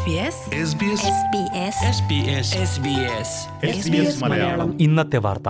മലയാളം ഇന്നത്തെ വാർത്ത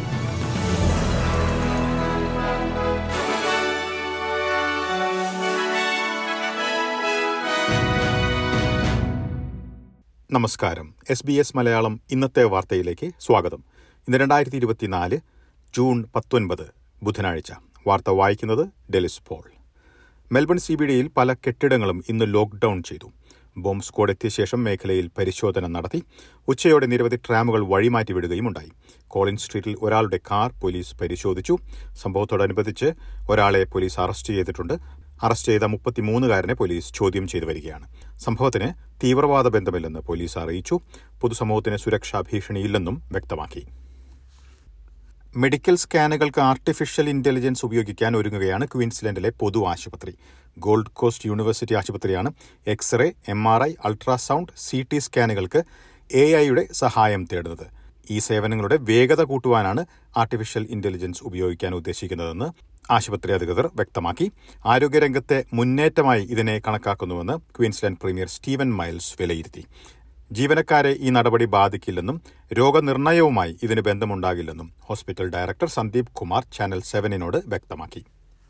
നമസ്കാരം എസ് ബി എസ് മലയാളം ഇന്നത്തെ വാർത്തയിലേക്ക് സ്വാഗതം ഇന്ന് രണ്ടായിരത്തി ഇരുപത്തിനാല് ജൂൺ പത്തൊൻപത് ബുധനാഴ്ച വാർത്ത വായിക്കുന്നത് Delis Paul Melbourne C B ഡിയിൽ പല കെട്ടിടങ്ങളും ഇന്ന് ലോക്ക്ഡൌൺ ചെയ്തു ബോംബ് സ്ക്വാഡ് എത്തിയ ശേഷം മേഖലയിൽ പരിശോധന നടത്തി ഉച്ചയോടെ നിരവധി ട്രാമുകൾ വഴിമാറ്റി വിടുകയും ഉണ്ടായി കോളിൻ സ്ട്രീറ്റിൽ ഒരാളുടെ കാർ പോലീസ് പരിശോധിച്ചു സംഭവത്തോടനുബന്ധിച്ച് ഒരാളെ പോലീസ് അറസ്റ്റ് ചെയ്തിട്ടുണ്ട് അറസ്റ്റ് ചെയ്ത മുപ്പത്തിമൂന്നുകാരനെ പോലീസ് ചോദ്യം ചെയ്തു വരികയാണ് സംഭവത്തിന് തീവ്രവാദ ബന്ധമില്ലെന്ന് പോലീസ് അറിയിച്ചു പൊതുസമൂഹത്തിന് സുരക്ഷാ ഭീഷണിയില്ലെന്നും വ്യക്തമാക്കി മെഡിക്കൽ സ്കാനുകൾക്ക് ആർട്ടിഫിഷ്യൽ ഇന്റലിജൻസ് ഉപയോഗിക്കാൻ ഒരുങ്ങുകയാണ് ക്വീൻസ്ലൻഡിലെ പൊതു ആശുപത്രി ഗോൾഡ് കോസ്റ്റ് യൂണിവേഴ്സിറ്റി ആശുപത്രിയാണ് x ray M R I ultrasound C T സ്കാനുകൾക്ക് എ ഐയുടെ സഹായം തേടുന്നത് ഈ സേവനങ്ങളുടെ വേഗത കൂട്ടുവാനാണ് ആർട്ടിഫിഷ്യൽ ഇന്റലിജൻസ് ഉപയോഗിക്കാൻ ഉദ്ദേശിക്കുന്നതെന്ന് ആശുപത്രി അധികൃതർ വ്യക്തമാക്കി ആരോഗ്യരംഗത്തെ മുന്നേറ്റമായി ഇതിനെ കണക്കാക്കുന്നുവെന്ന് ക്വീൻസ്ലാൻഡ് പ്രീമിയർ സ്റ്റീവൻ മൈൽസ് വിലയിരുത്തി ജീവനക്കാരെ ഈ നടപടി ബാധിക്കില്ലെന്നും രോഗനിർണയവുമായി ഇതിന് ബന്ധമുണ്ടാകില്ലെന്നും hospital director Sandeep Kumar channel സെവനിനോട് വ്യക്തമാക്കി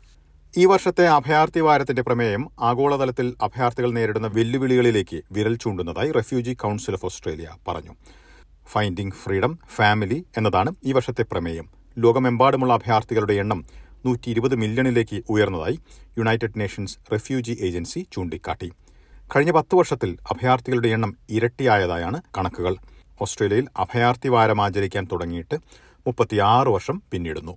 ഈ വർഷത്തെ അഭയാർത്ഥി വാരത്തിന്റെ പ്രമേയം ആഗോളതലത്തിൽ അഭയാർത്ഥികൾ നേരിടുന്ന വെല്ലുവിളികളിലേക്ക് വിരൽ ചൂണ്ടുന്നതായി റെഫ്യൂജി കൌൺസിൽ ഓഫ് ഓസ്ട്രേലിയ പറഞ്ഞു ഫൈൻഡിംഗ് ഫ്രീഡം ഫാമിലി എന്നതാണ് ഈ വർഷത്തെ പ്രമേയം ലോകമെമ്പാടുമുള്ള അഭയാർത്ഥികളുടെ എണ്ണം നൂറ്റി ഇരുപത് മില്യണിലേക്ക് ഉയർന്നതായി യുണൈറ്റഡ് നേഷൻസ് റെഫ്യൂജി ഏജൻസി ചൂണ്ടിക്കാട്ടി കഴിഞ്ഞ പത്ത് വർഷത്തിൽ അഭയാർത്ഥികളുടെ എണ്ണം ഇരട്ടിയായതായാണ് കണക്കുകൾ ഓസ്ട്രേലിയയിൽ അഭയാർത്ഥി വാരം ആചരിക്കാൻ തുടങ്ങിയിട്ട് മുപ്പത്തിയാറ് വർഷം പിന്നിടുന്നു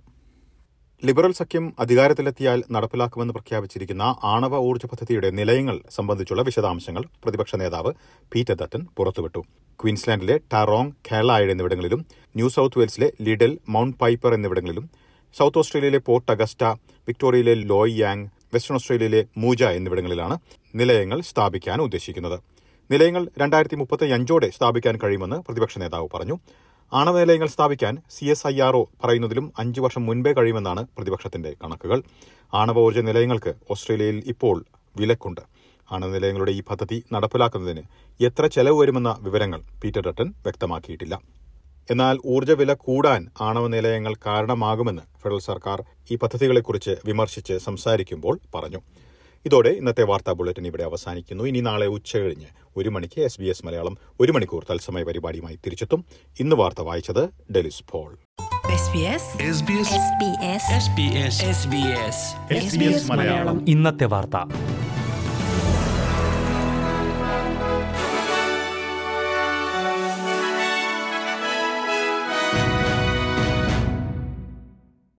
ലിബറൽ സഖ്യം അധികാരത്തിലെത്തിയാൽ നടപ്പിലാക്കുമെന്ന് പ്രഖ്യാപിച്ചിരിക്കുന്ന ആണവ ഊർജ്ജ പദ്ധതിയുടെ നിലയങ്ങൾ സംബന്ധിച്ചുള്ള വിശദാംശങ്ങൾ പ്രതിപക്ഷ നേതാവ് പീറ്റർ ദത്തൻ പുറത്തുവിട്ടു ക്വീൻസ്ലാൻഡിലെ ടാറോങ് ഖേളായഡ് എന്നിവിടങ്ങളിലും ന്യൂ സൌത്ത് വെയിൽസിലെ ലിഡൽ മൌണ്ട് പൈപ്പർ എന്നിവിടങ്ങളിലും സൌത്ത് ഓസ്ട്രേലിയയിലെ പോർട്ട് അഗസ്റ്റ വിക്ടോറിയയിലെ ലോയ് യാങ് വെസ്റ്റേൺ ഓസ്ട്രേലിയയിലെ മൂജ എന്നിവിടങ്ങളിലാണ് നിലയങ്ങൾ സ്ഥാപിക്കാൻ ഉദ്ദേശിക്കുന്നത് നിലയങ്ങൾ രണ്ടായിരത്തി മുപ്പത്തി അഞ്ചോടെ സ്ഥാപിക്കാൻ കഴിയുമെന്ന് പ്രതിപക്ഷ നേതാവ് പറഞ്ഞു ആണവ നിലയങ്ങൾ സ്ഥാപിക്കാൻ C S I R O പറയുന്നതിലും അഞ്ചു വർഷം മുൻപേ കഴിയുമെന്നാണ് പ്രതിപക്ഷത്തിന്റെ കണക്കുകൾ ആണവോർജ്ജ നിലയങ്ങൾക്ക് ഓസ്ട്രേലിയയിൽ ഇപ്പോൾ വിലക്കുണ്ട് ആണവ നിലയങ്ങളുടെ ഈ പദ്ധതി നടപ്പിലാക്കുന്നതിന് എത്ര ചെലവ് വരുമെന്ന വിവരങ്ങൾ പീറ്റർ ഡട്ടൻ വ്യക്തമാക്കിയിട്ടില്ല എന്നാൽ ഊർജ്ജ വില കൂടാൻ ആണവ നിലയങ്ങൾ കാരണമാകുമെന്ന് ഫെഡറൽ സർക്കാർ ഈ പദ്ധതികളെക്കുറിച്ച് വിമർശിച്ച് സംസാരിക്കുമ്പോൾ പറഞ്ഞു ഇതോടെ ഇന്നത്തെ വാർത്താ ബുള്ളറ്റിൻ ഇവിടെ അവസാനിക്കുന്നു ഇനി നാളെ ഉച്ചകഴിഞ്ഞ് ഒരു മണിക്ക് എസ് ബി എസ് മലയാളം ഒരു മണിക്കൂർ തത്സമയ പരിപാടിയുമായി തിരിച്ചെത്തും ഇന്ന് വാർത്ത വായിച്ചത് ഡെലിസ് പോൾ SBS ഇന്നത്തെ വാർത്ത